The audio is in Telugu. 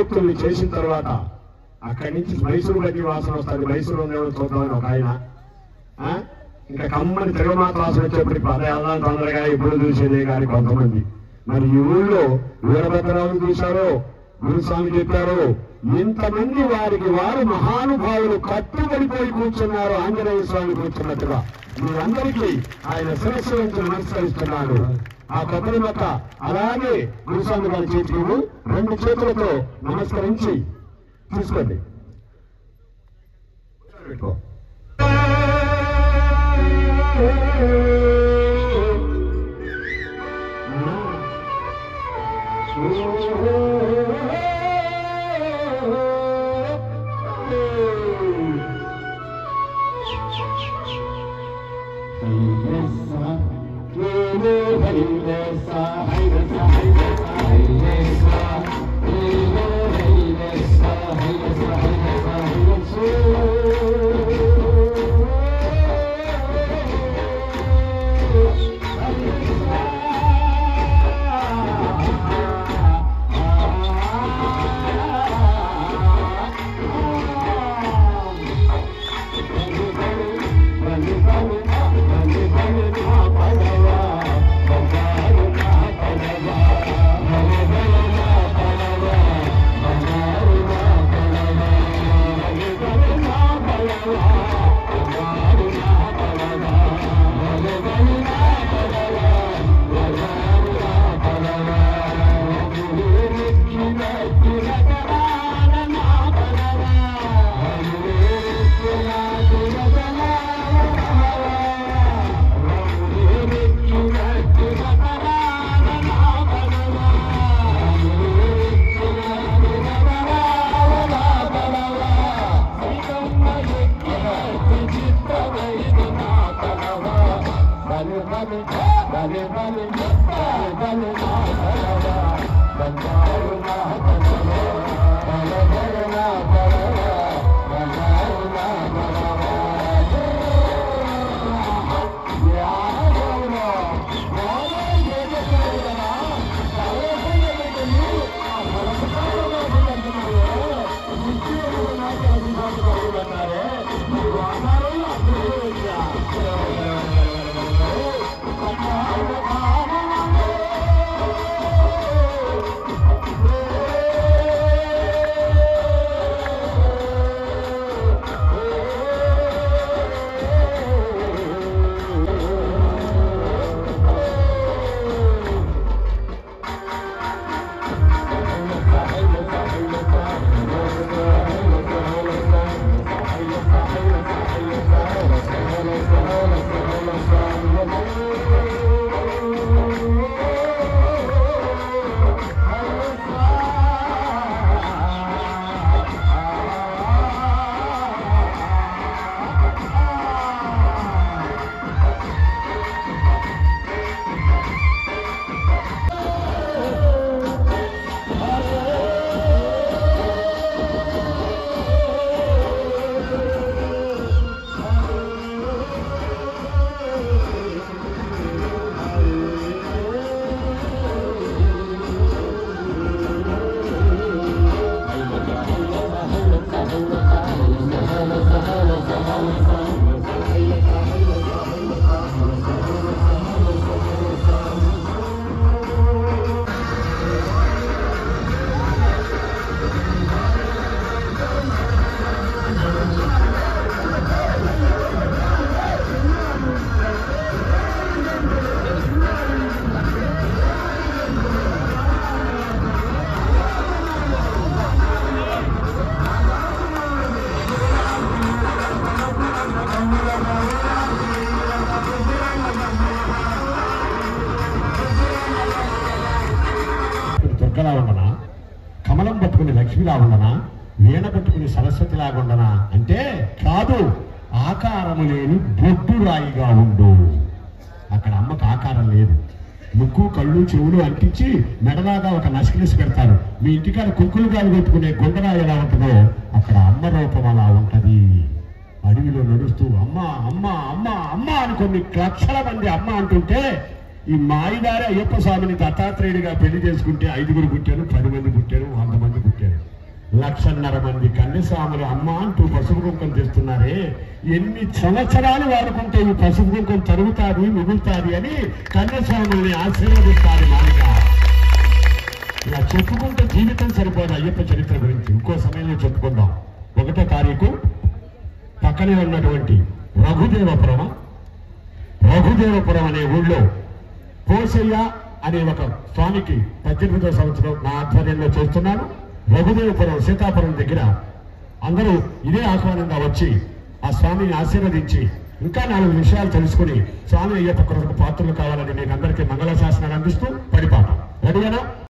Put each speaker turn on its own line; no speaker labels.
ఉద్యోగస్తుల్ని చేసిన తర్వాత అక్కడి నుంచి మైసూరు బట్టి వాసన వస్తుంది మైసూరు ఉందేమో చూద్దామని ఒక ఆయన ఆ? ఇంకా కమ్మని తిరుమాత వాసన వచ్చేప్పటికి పద వెళ్దాం తొందరగా ఇప్పుడు చూసేదే కానీ కొంతమంది మరి ఈ ఊళ్ళో వీరభద్రరావు చూశారో గురుస్వామి చెప్పారు ఇంతమంది వారికి వారు మహానుభావులు కట్టుబడిపోయి కూర్చున్నారు ఆంజనేయ స్వామి కూర్చున్నట్టుగా మీరందరికీ ఆయన శిరస్సు నుంచి నమస్కరిస్తున్నాడు ఆ కొబ్బరి మొక్క అలాగే గురుస్వామి గారి చేతికి రెండు చేతులతో నమస్కరించి తీసుకోండి పెట్టుకో. దుర్గలా ఉండనా కమలం పట్టుకుని లక్ష్మిలా ఉండనా వీణ పట్టుకుని సరస్వతిలాగా ఉండనా అంటే కాదు ఆకారము లేని బొడ్డు రాయిగా ఉండు అక్కడ అమ్మకు ఆకారం లేదు ముక్కు కళ్ళు చెవులు అంటించి మెడలాగా ఒక నసికినసి పెడతారు మీ ఇంటికాడ కుంకులు గాలి కొట్టుకునే గుండరాయి ఎలా ఉంటుందో అక్కడ అమ్మ రూపం అలా ఉంటది అడవిలో నడుస్తూ అమ్మ అమ్మ అమ్మ అమ్మ అని కొన్ని లక్షల మంది అమ్మ అంటుంటే ఈ మాయిదారి అయ్యప్ప స్వామిని దత్తాత్రేయుడిగా పెళ్లి చేసుకుంటే ఐదుగురు పుట్టారు పది మంది పుట్టారు వంద మంది పుట్టారు లక్షన్నర మంది కన్యస్వాములు అమ్మ అంటూ పసుపు కుంకుమ తెస్తున్నారే ఎన్ని సంవత్సరాలు వాడుకుంటే ఈ పసుపు కుంకుమ తరుగుతాది మిగులుతాది అని కన్యస్వాముల్ని ఆశీర్వదిస్తారు మాలిక ఇలా చెప్పుకుంటే జీవితం సరిపోదు అయ్యప్ప చరిత్ర గురించి ఇంకో సమయంలో చెప్పుకుందాం ఒకటో తారీఖు పక్కనే ఉన్నటువంటి రఘుదేవపురం రఘుదేవపురం అనే ఊళ్ళో పోసయ్య అనే ఒక స్వామికి పద్దెనిమిదో సంవత్సరం నా ఆధ్వర్యంలో చేస్తున్నాను రఘుదేవపురం సీతాపురం దగ్గర అందరూ ఇదే ఆహ్వానంగా వచ్చి ఆ స్వామిని ఆశీర్వదించి ఇంకా నాలుగు విషయాలు తెలుసుకుని స్వామి అయ్యప్ప కొరకు పాత్రలు కావాలని మీకు అందరికీ మంగళ శాసనాలు అందిస్తూ పరిపాలన రెడీనా